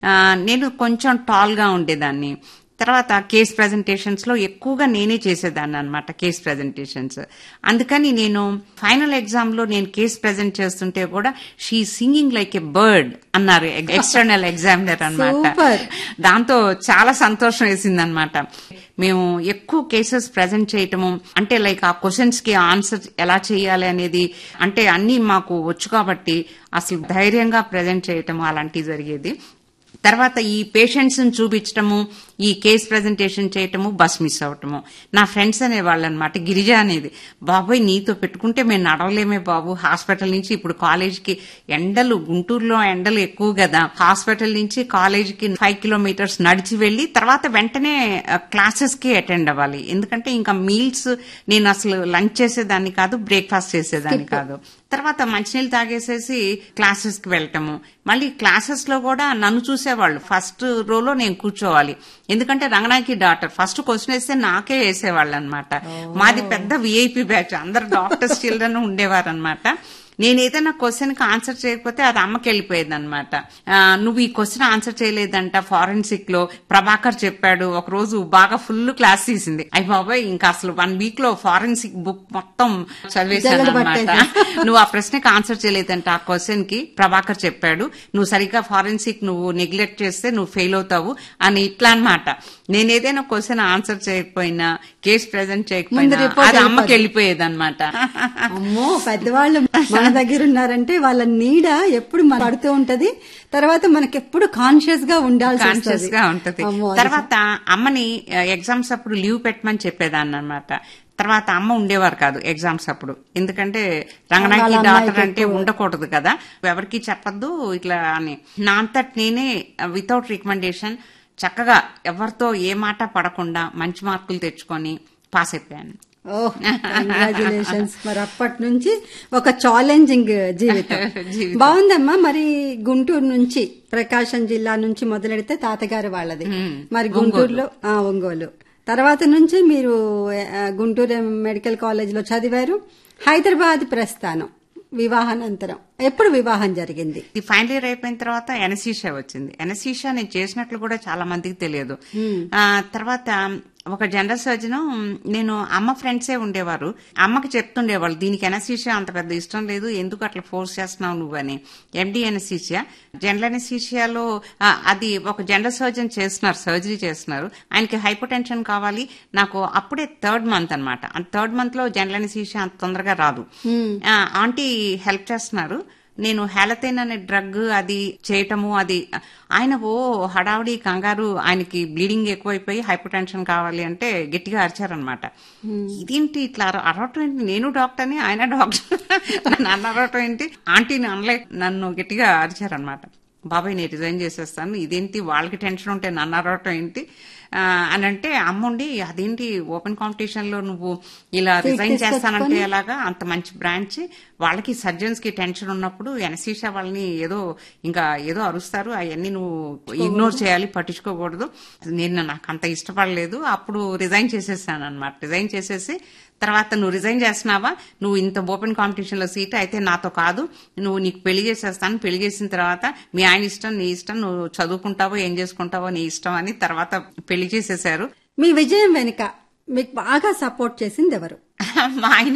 ఆ, నేను కొంచెం టాల్ గా ఉండేదాన్ని తర్వాత కేస్ ప్రెజెంటేషన్స్ లో ఎక్కువగా నేనే చేసేదాన్ని అనమాట కేస్ ప్రెజెంటేషన్స్ అందుకని నేను ఫైనల్ ఎగ్జామ్ లో నేను కేస్ ప్రెజెంట్ చేస్తుంటే కూడా she singing like a bird అన్నారు ఎక్స్టర్నల్ ఎగ్జామినర్ అనమాట Super. దాంతో చాలా సంతోషం వేసింది అనమాట మేము ఎక్కువ కేసెస్ ప్రజెంట్ చేయటము అంటే లైక్ ఆ క్వశ్చన్స్ కి ఆన్సర్ ఎలా చేయాలి అనేది అంటే అన్ని మాకు వచ్చు కాబట్టి అసలు ధైర్యంగా ప్రజెంట్ చేయటము అలాంటివి జరిగేది తర్వాత ఈ పేషెంట్స్ చూపించటము ఈ కేస్ ప్రెజెంటేషన్ చేయటము బస్ మిస్ అవటము నా ఫ్రెండ్స్ అనేవాళ్ళు అనమాట గిరిజ అనేది బాబాయ్ నీతో పెట్టుకుంటే మేము నడవలేమే బాబు హాస్పిటల్ నుంచి ఇప్పుడు కాలేజీకి ఎండలు గుంటూరులో ఎండలు ఎక్కువ కదా హాస్పిటల్ నుంచి కాలేజీకి ఫైవ్ కిలోమీటర్స్ నడిచి వెళ్లి తర్వాత వెంటనే క్లాసెస్ కి అటెండ్ అవ్వాలి ఎందుకంటే ఇంకా మీల్స్ నేను అసలు లంచ్ చేసేదాన్ని కాదు బ్రేక్ఫాస్ట్ చేసేదాన్ని కాదు తర్వాత మంచినీళ్ళు తాగేసేసి క్లాసెస్ కి వెళ్ళటము మళ్ళీ క్లాసెస్ లో కూడా నన్ను చూసేవాళ్ళు ఫస్ట్ రోలో నేను కూర్చోవాలి ఎందుకంటే రంగనాయకి డాక్టర్ ఫస్ట్ క్వశ్చన్ వేస్తే నాకే వేసేవాళ్ళు అనమాట మాది పెద్ద విఐపి బ్యాచ్ అందరు డాక్టర్స్ చిల్డ్రన్ ఉండేవారు అనమాట నేను ఏదైనా క్వశ్చన్ కి ఆన్సర్ చేయకపోతే అది అమ్మకి వెళ్ళిపోయేది అనమాట నువ్వు ఈ క్వశ్చన్ ఆన్సర్ చేయలేదంట ఫారెన్సిక్ లో ప్రభాకర్ చెప్పాడు ఒక రోజు బాగా ఫుల్ క్లాస్ తీసింది అయ్యి బాబాయ్ ఇంకా అసలు వన్ వీక్ లో ఫారెన్సిక్ బుక్ మొత్తం చదివేశాను జల్లెడ అనమాట నువ్వు ఆ ప్రశ్నకి ఆన్సర్ చేయలేదంట ఆ క్వశ్చన్ కి ప్రభాకర్ చెప్పాడు నువ్వు సరిగ్గా ఫారెన్సిక్ నువ్వు నెగ్లెక్ట్ చేస్తే నువ్వు ఫెయిల్ అవుతావు అని ఇట్లా అన్నమాట నేను ఏదైనా క్వశ్చన్ ఆన్సర్ చేయకపోయినా కేసు ప్రెజెంట్ ముందు చేయకపోయినా report అది అమ్మకి అయిపోద్ది. వెళ్ళిపోయేది అనమాట అమ్మో పెద్దవాళ్ళు మన దగ్గర ఉన్నారంటే వాళ్ళ నీడ ఎప్పుడు మన పడుతూ ఉంటది తర్వాత మనకి ఎప్పుడు కాన్షియస్ గా ఉండాల్సి కాన్షియస్ వస్తది. గా ఉంటది అమ్మో, అది తర్వాత అమ్మని ఎగ్జామ్స్ అప్పుడు లీవ్ పెట్టమని చెప్పేదాన్ని అనమాట తర్వాత అమ్మ ఉండేవారు కాదు ఎగ్జామ్స్ అప్పుడు ఎందుకంటే రంగనాయకి వాళ్ళ డాక్టర్ అమ్మాయికి అంటే ఎక్కువ. ఉండకూడదు కదా ఎవరికి చెప్పొద్దు ఇట్లా అని నా అంతటి నేనే వితౌట్ రికమెండేషన్ చక్కగా ఎవరితో ఏ మాట పడకుండా మంచి మార్కులు తెచ్చుకొని పాస్ అయిపోయాను ఓహ్ కంగ్రాచులేషన్స్ మరి అప్పటి నుంచి ఒక ఛాలెంజింగ్ జీవితం జీవితం. బాగుందమ్మా మరి గుంటూరు నుంచి ప్రకాశం జిల్లా నుంచి మొదలెడితే తాతగారు వాళ్ళది మ్మ్. మరి గుంటూరులో ఆ, ఒంగోలు తర్వాత నుంచి మీరు ఆ, గుంటూరు మెడికల్ కాలేజ్ లో చదివారు హైదరాబాద్ ప్రస్థానం వివాహానంతరం ఎప్పుడు వివాహం జరిగింది ఇది ఫైనల్ ఇయర్ అయిపోయిన తర్వాత ఎనసీషా వచ్చింది ఎనసీషా నేను చేసినట్లు కూడా చాలా మందికి తెలియదు ఆ, తర్వాత ఒక జనరల్ సర్జన్ నేను అమ్మ ఫ్రెండ్సే ఉండేవారు అమ్మకి చెప్తుండేవాళ్ళు దీనికి ఎనసీషియా అంత పెద్ద ఇష్టం లేదు ఎందుకు అట్లా ఫోర్స్ చేస్తున్నావు నువ్వు అని ఎండి ఎనసీషియా జనరల్ ఎనసీషియాలో ఆ, అది ఒక జనరల్ సర్జన్ చేస్తున్నారు సర్జరీ చేస్తున్నారు ఆయనకి హైపర్ టెన్షన్ కావాలి నాకు అప్పుడే థర్డ్ మంత్ అనమాట థర్డ్ మంత్ లో జనరల్ ఎనసీషియా అంత తొందరగా రాదు ఆ, ఆంటీ హెల్ప్ చేస్తున్నారు నేను హెలతైన్ అనే డ్రగ్ అది చేయటము అది ఆయన ఓ హడావుడి కంగారు ఆయనకి బ్లీడింగ్ ఎక్కువైపోయి హైపర్ టెన్షన్ కావాలి అంటే గట్టిగా అరిచారనమాట ఇదేంటి ఇట్లా అర- అరవటం ఏంటి నేను డాక్టర్ని ఆయన డాక్టర్ నన్ను అరవటం ఏంటి ఆంటీని అనలే నన్ను గట్టిగా అరిచారనమాట బాబాయ్ నేను రిజైన్ చేసేస్తాను ఇదేంటి వాళ్ళకి టెన్షన్ ఉంటే నన్ను అరవటం ఏంటి ఆ, అని అంటే అమ్ముండి అదేంటి ఓపెన్ కాంపిటీషన్ లో నువ్వు ఇలా రిజైన్ చేస్తానంటే ఎలాగా అంత మంచి బ్రాంచ్ వాళ్ళకి సర్జన్స్ కి టెన్షన్ ఉన్నప్పుడు ఎనసీషా వాళ్ళని ఏదో ఇంకా ఏదో అరుస్తారు అవన్నీ నువ్వు ఇగ్నోర్ చేయాలి పట్టించుకోకూడదు నేను నాకు అంత ఇష్టపడలేదు అప్పుడు రిజైన్ చేసేసాను అనమాట రిజైన్ చేసేసి తర్వాత నువ్వు రిజైన్ చేస్తున్నావా నువ్వు ఇంత ఓపెన్ కాంపిటీషన్ లో సీట్ అయితే నాతో కాదు నువ్వు నీకు పెళ్లి చేసేస్తాను పెళ్లి చేసిన తర్వాత మీ ఆయన ఇష్టం నీ ఇష్టం నువ్వు చదువుకుంటావో ఏం చేసుకుంటావో నీ ఇష్టం అని తర్వాత పెళ్లి చేసేశారు మీ విజయం వెనుక మీకు బాగా సపోర్ట్ చేసింది ఎవరు మా ఆయన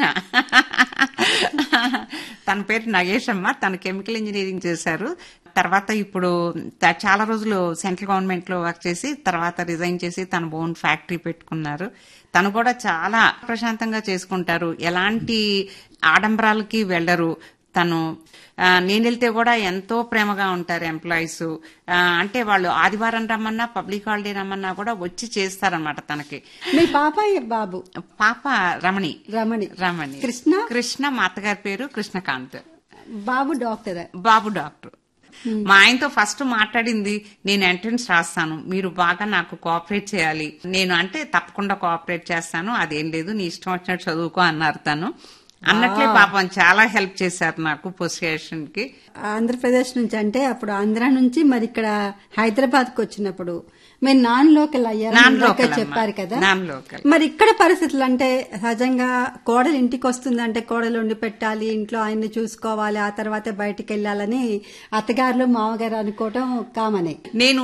తన పేరు నగేష్ అమ్మ తను కెమికల్ ఇంజనీరింగ్ చేశారు తర్వాత ఇప్పుడు త- చాలా రోజులు సెంట్రల్ గవర్నమెంట్ లో వర్క్ చేసి తర్వాత రిజైన్ చేసి తన ఓన్ ఫ్యాక్టరీ పెట్టుకున్నారు తను కూడా చాలా ప్రశాంతంగా చేసుకుంటారు ఎలాంటి ఆడంబరాలకి వెళ్ళరు తను ఆ, నేను వెళ్తే కూడా ఎంతో ప్రేమగా ఉంటారు ఎంప్లాయీస్ అంటే వాళ్ళు ఆదివారం రమ్మన్నా పబ్లిక్ హాలిడే రమ్మన్నా కూడా వచ్చి చేస్తారనమాట తనకి మీ పాపాయి బాబు పాప రమణి రమణి రమణి కృష్ణ కృష్ణ మా అత్తగారి పేరు కృష్ణకాంత్ బాబు డాక్టర్ బాబు డాక్టర్ మా ఆయనతో ఫస్ట్ మాట్లాడింది నేను ఎంట్రన్స్ రాస్తాను మీరు బాగా నాకు కోఆపరేట్ చేయాలి నేను అంటే తప్పకుండా కోఆపరేట్ చేస్తాను అదేం లేదు నీ ఇష్టం వచ్చినట్టు చదువుకో అన్నారు తను అన్నట్లే పాపం చాలా హెల్ప్ చేశారు నాకు పొసియేషన్ కి ఆంధ్రప్రదేశ్ నుంచి అంటే అప్పుడు ఆంధ్ర నుంచి మరి ఇక్కడ హైదరాబాద్ కు వచ్చినప్పుడు మీరు నాన్ లోకల్ అయ్యారు నాన్ ఇందాక లోకల్ అమ్మా. చెప్పారు కదా నాన్ లోకల్ మరి ఇక్కడ పరిస్థితులు అంటే సహజంగా కోడలు ఇంటికి వస్తుందంటే కోడలు వండి పెట్టాలి ఇంట్లో ఆయన్ని చూసుకోవాలి ఆ తర్వాత బయటికి వెళ్ళాలని అత్తగారులు మామగారు అనుకోవటం కామనే నేను